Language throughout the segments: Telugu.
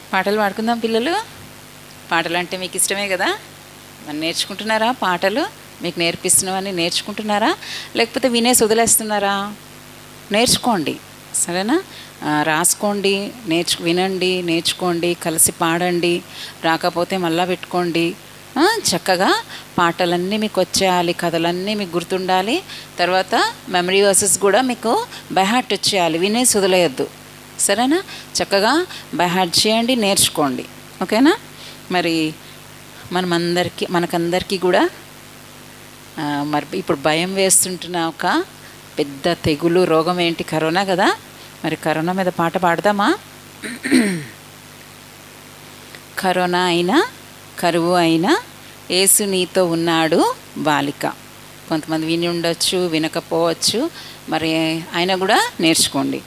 పాటలు పాడుకుందాం పిల్లలు పాటలు అంటే మీకు ఇష్టమే కదా మరి నేర్చుకుంటున్నారా పాటలు మీకు నేర్పిస్తున్నవన్నీ నేర్చుకుంటున్నారా లేకపోతే వినేసి వదిలేస్తున్నారా నేర్చుకోండి సరేనా ఆ, రాసుకోండి నేర్చు వినండి నేర్చుకోండి కలిసి పాడండి రాకపోతే మళ్ళా పెట్టుకోండి ఆ, చక్కగా పాటలన్నీ మీకు వచ్చేయాలి కథలన్నీ మీకు గుర్తుండాలి తర్వాత మెమరీ వర్సెస్ కూడా మీకు బైహార్ట్ వచ్చేయాలి వినేసి వదిలేయద్దు సరేనా చక్కగా బైహార్ట్ చేయండి నేర్చుకోండి ఓకేనా మరి మనమందరికీ మనకందరికీ కూడా ఆ, మరి ఇప్పుడు భయం వేస్తుంటున్న ఒక పెద్ద తెగులు రోగం ఏంటి కరోనా కదా మరి కరోనా మీద పాట పాడదామా కరోనా అయినా కరువు అయినా ఏసు నీతో ఉన్నాడు బాలిక కొంతమంది విని ఉండొచ్చు వినకపోవచ్చు మరి అయినా కూడా నేర్చుకోండి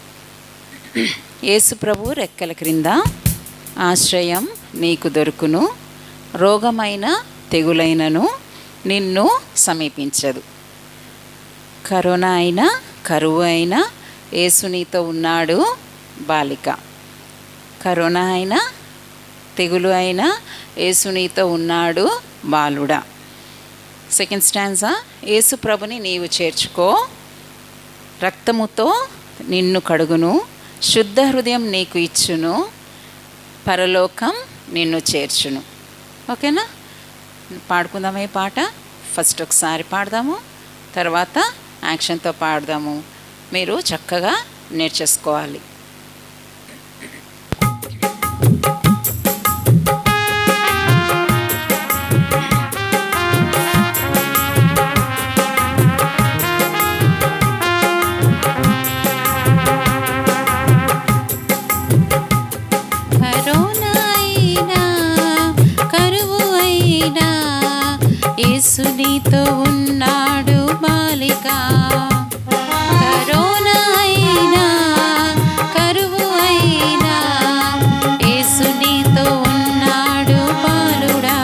యేసు ప్రభు రెక్కల క్రింద ఆశ్రయం నీకు దొరుకును రోగమైన తెగులైనను నిన్ను సమీపించదు కరోనా అయినా కరువు అయినా యేసు నీతో ఉన్నాడు బాలిక కరోనా అయినా తెగులు అయినా యేసు నీతో ఉన్నాడు బాలుడా సెకండ్ స్టాన్సా యేసు ప్రభుని నీవు చేర్చుకో రక్తముతో నిన్ను కడుగును శుద్ధ హృదయం నీకు ఇచ్చును పరలోకం నిన్ను చేర్చును ఓకేనా పాడుకుందామా ఈ పాట ఫస్ట్ ఒకసారి పాడదాము తర్వాత యాక్షన్తో పాడదాము మీరు చక్కగా నేర్చేసుకోవాలి కరోనా అయినా కరువు అయినా యేసు నీతో ఉన్నాడు బాలిక కరోనా అయినా కరువు అయినా యేసు నీతో ఉన్నాడు బాలుడా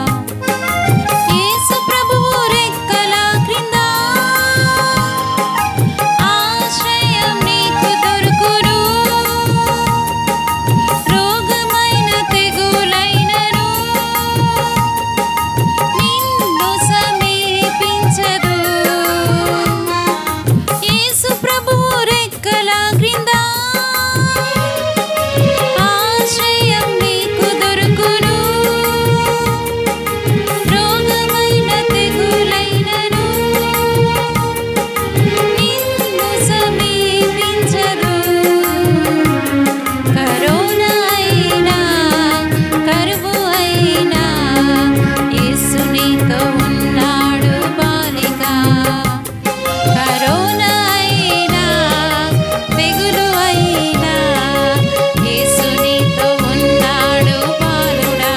యేసు ప్రభువు రెక్కల క్రింద ఆశ్రయం నీకు దొరుకును రోగమైన తెగులైనను నిన్ను సమీపించదు యేసు ప్రభువు రెక్కల క్రింద ఆశ్రయం నీకు దొరుకును రోగమైన తెగులైనను నిన్ను సమీపించదు కరోనా అయినా కరువు అయినా యేసు నీతో ఉన్నాడు బాలిక కరోనా అయినా తెగులు అయినా యేసు నీతో ఉన్నాడు బాలుడా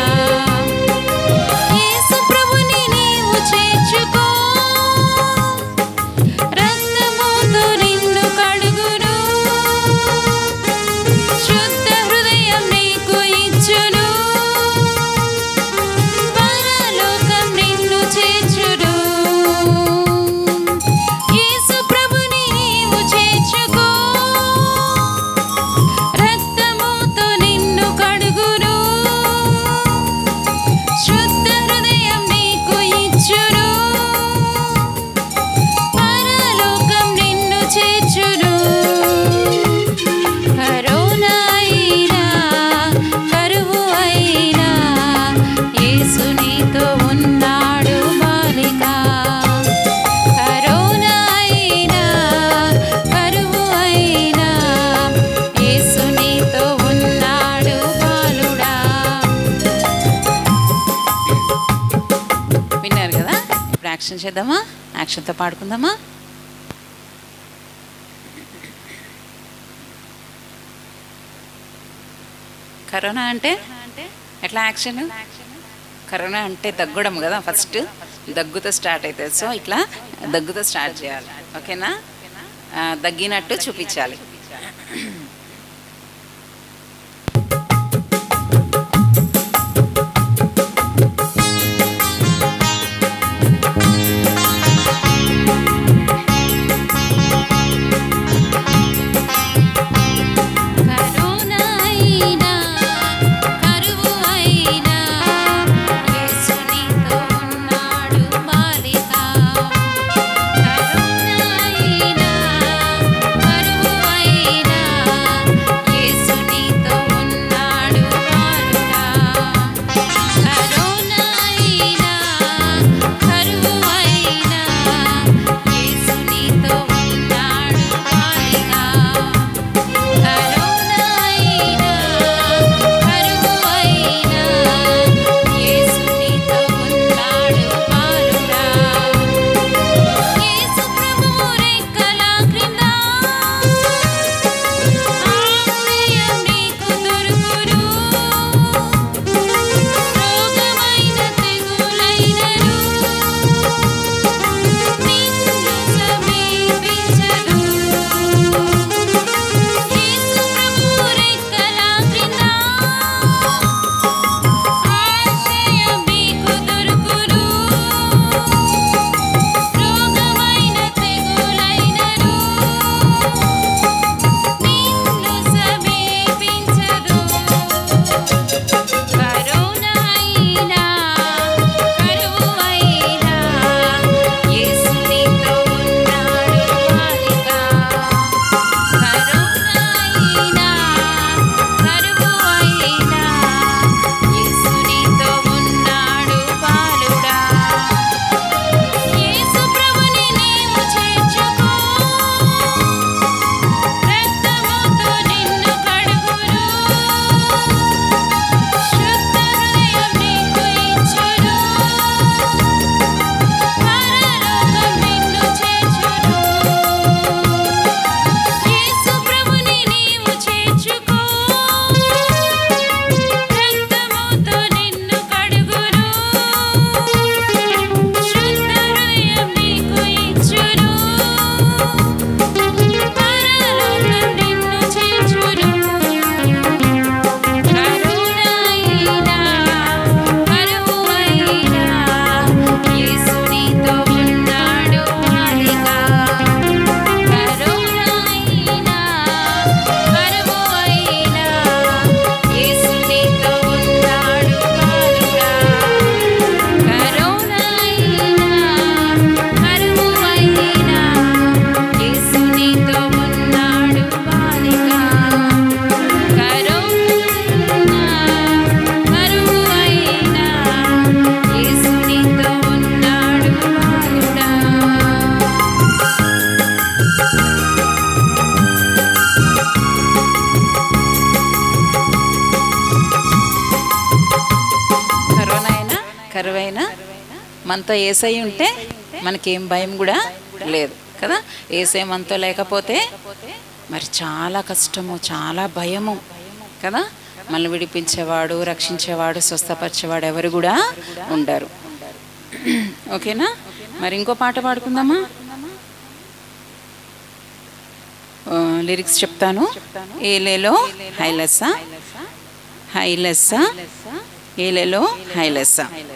యేసు ప్రభుని నీవు చేర్చుకో రక్తముతో నిన్ను కడుగును శుద్ధ హృదయం నీకు ఇచ్చును పరలోకం నిన్ను చేర్చును యేసు ప్రభుని నీవు చేర్చుకో రక్తముతో నిన్ను కడుగును శుద్ధ హృదయం నీకు ఇచ్చును పరలోకం నిన్ను చేర్చును కరోనా అయినా కరువు అయినా యేసు నీతో ఉన్నాడు బాలిక కరోనా అయినా కరువు అయినా యేసు నీతో ఉన్నాడు బాలుడా విన్నారు కదా ఇప్పుడు యాక్షన్ చేద్దామా యాక్షన్తో పాడుకుందామా కరోనా అంటే ఎట్లా యాక్షన్ కరోనా అంటే దగ్గడం కదా ఫస్ట్ దగ్గుతో స్టార్ట్ అవుతుంది సో ఇట్లా దగ్గుతో స్టార్ట్ చేయాలి ఓకేనా ఆ, దగ్గినట్టు చూపించాలి కరోనా అయినా కరువైన మనతో ఏసై ఉంటే మనకేం భయం కూడా లేదు కదా ఏసై మనతో లేకపోతే మరి చాలా కష్టము చాలా భయము కదా మనల్ని విడిపించేవాడు రక్షించేవాడు స్వస్థపరిచేవాడు ఎవరు కూడా ఉండరు ఓకేనా మరి ఇంకో పాట పాడుకుందామా ఆ, లిరిక్స్ చెప్తాను ఏలేలో హైలెస్స హైలెస్స ఏలేలో హైలెస్స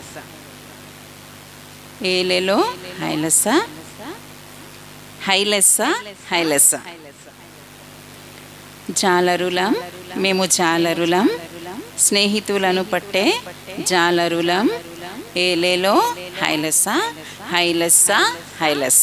ఏలేలో హైలెస్స హైలెస్స హైలెస్స జాలరులం మేము జాలరులం స్నేహితులను పట్టే జాలరులం ఏలేలో హైలెస్స హైలెస్స హైలెస్స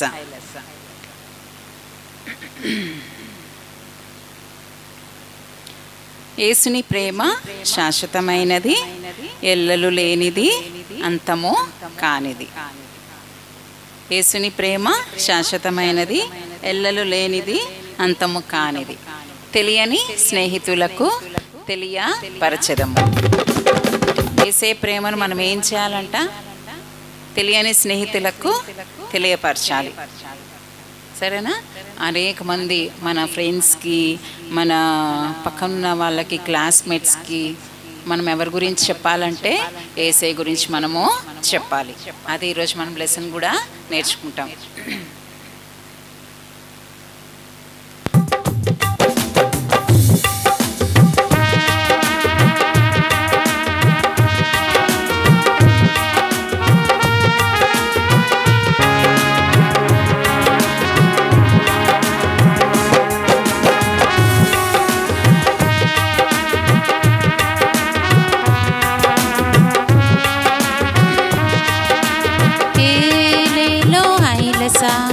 యేసుని ప్రేమ శాశ్వతమైనది ఎల్లలు లేనిది అంతము కానిది యేసుని ప్రేమ శాశ్వతమైనది ఎల్లలు లేనిది అంతము కానిది తెలియని స్నేహితులకు తెలియపరచదము ఏసే ప్రేమను మనం ఏం చేయాలంట తెలియని స్నేహితులకు తెలియపరచాలి సరేనా అనేక మంది మన ఫ్రెండ్స్కి మన పక్కన వాళ్ళకి క్లాస్మేట్స్కి మనం ఎవరి గురించి చెప్పాలంటే ఏసై గురించి మనము చెప్పాలి అది ఈరోజు మనం లెసన్ కూడా నేర్చుకుంటాం ఏలేలో హైలస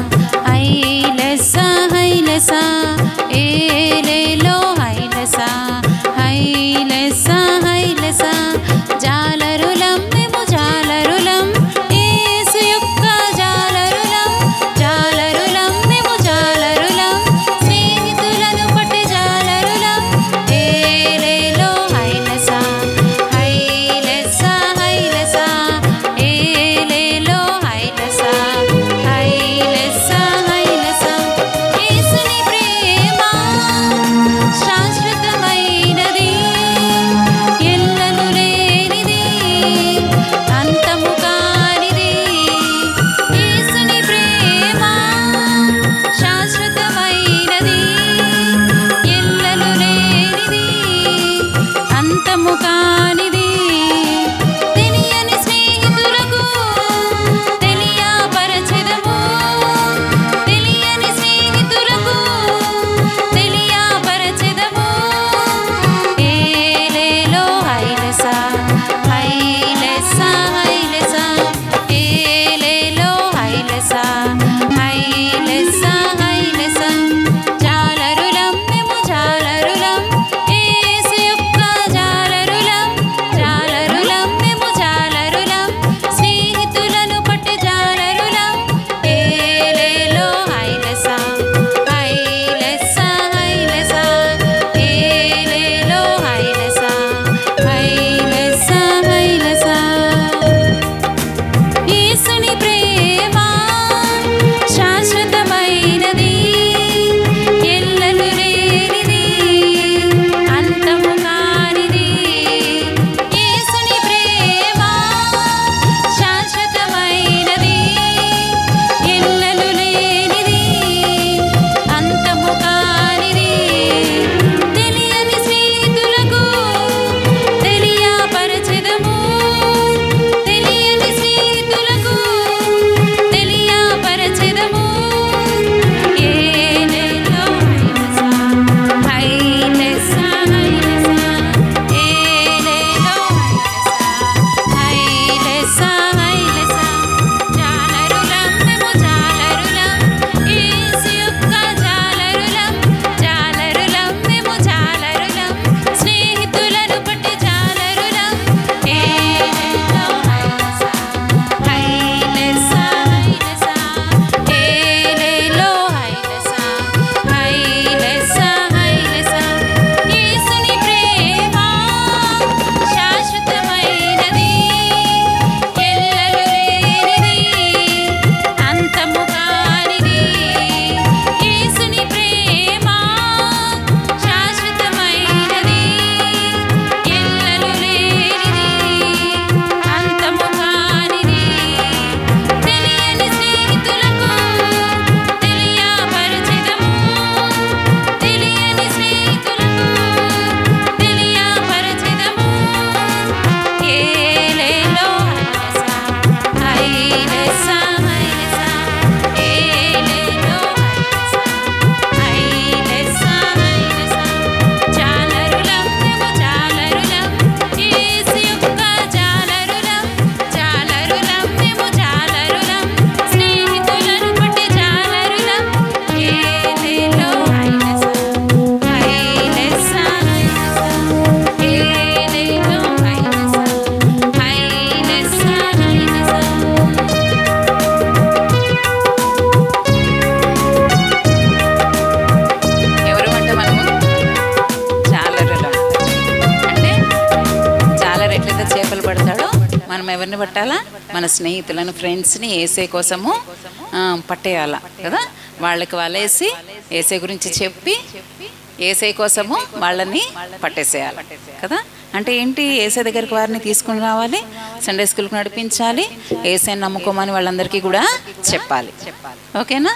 మనం ఎవరిని పట్టాలా మన స్నేహితులను ఫ్రెండ్స్ని ఏసే కోసము ఆ, పట్టేయాల కదా వాళ్ళకి వాళ్ళేసి ఏసే గురించి చెప్పి ఏసే కోసము వాళ్ళని పట్టేసేయాలి కదా అంటే ఏంటి ఏసే దగ్గరికి వారిని తీసుకుని రావాలి సండే స్కూల్కి నడిపించాలి ఏసే నమ్ముకోమని వాళ్ళందరికీ కూడా చెప్పాలి ఓకేనా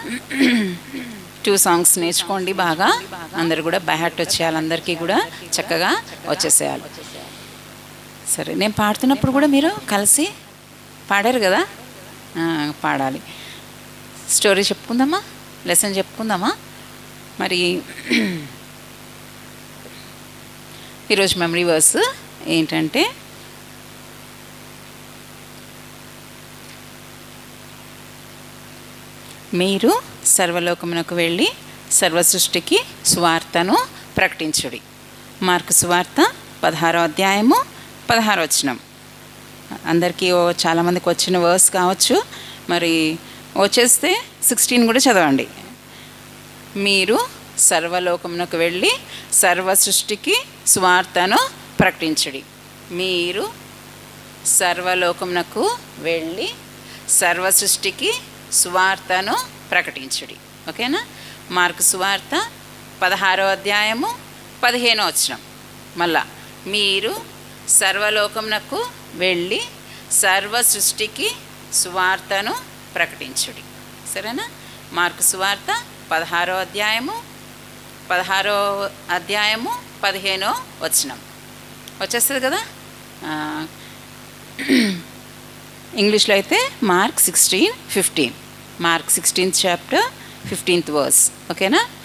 టూ సాంగ్స్ నేర్చుకోండి బాగా అందరు కూడా బ్యాహట్ వచ్చేయాలి అందరికీ కూడా చక్కగా వచ్చేసేయాలి సరే నేను పాడుతున్నప్పుడు కూడా మీరు కలిసి పాడారు కదా ఆ, పాడాలి స్టోరీ చెప్పుకుందామా లెసన్ చెప్పుకుందామా మరి ఈరోజు మెమరీ వర్స్ ఏంటంటే మీరు సర్వలోకమునకు వెళ్ళి సర్వ సృష్టికి సువార్తను ప్రకటించుడి మార్కు సువార్త పదహారో అధ్యాయము పదహారో వచనం అందరికీ ఓ చాలామందికి వచ్చిన వర్స్ కావచ్చు మరి వచ్చేస్తే సిక్స్టీన్ కూడా చదవండి మీరు సర్వలోకమునకు వెళ్ళి సర్వ సృష్టికి సువార్తను ప్రకటించుడి మీరు సర్వలోకమునకు వెళ్ళి సర్వ సృష్టికి సువార్తను ప్రకటించుడి ఓకేనా మార్కు సువార్త పదహారో అధ్యాయము పదిహేనో వచనం మళ్ళా మీరు సర్వలోకమునకు వెళ్ళి సర్వ సృష్టికి సువార్తను ప్రకటించుడి సరేనా మార్కు సువార్త పదహారో అధ్యాయము పదహారో అధ్యాయము పదిహేనో వచనం వచ్చేస్తుంది కదా ఆ, ఇంగ్లీష్లో అయితే Mark sixteen fifteen Mark sixteenth chapter fifteenth verse ఓకేనా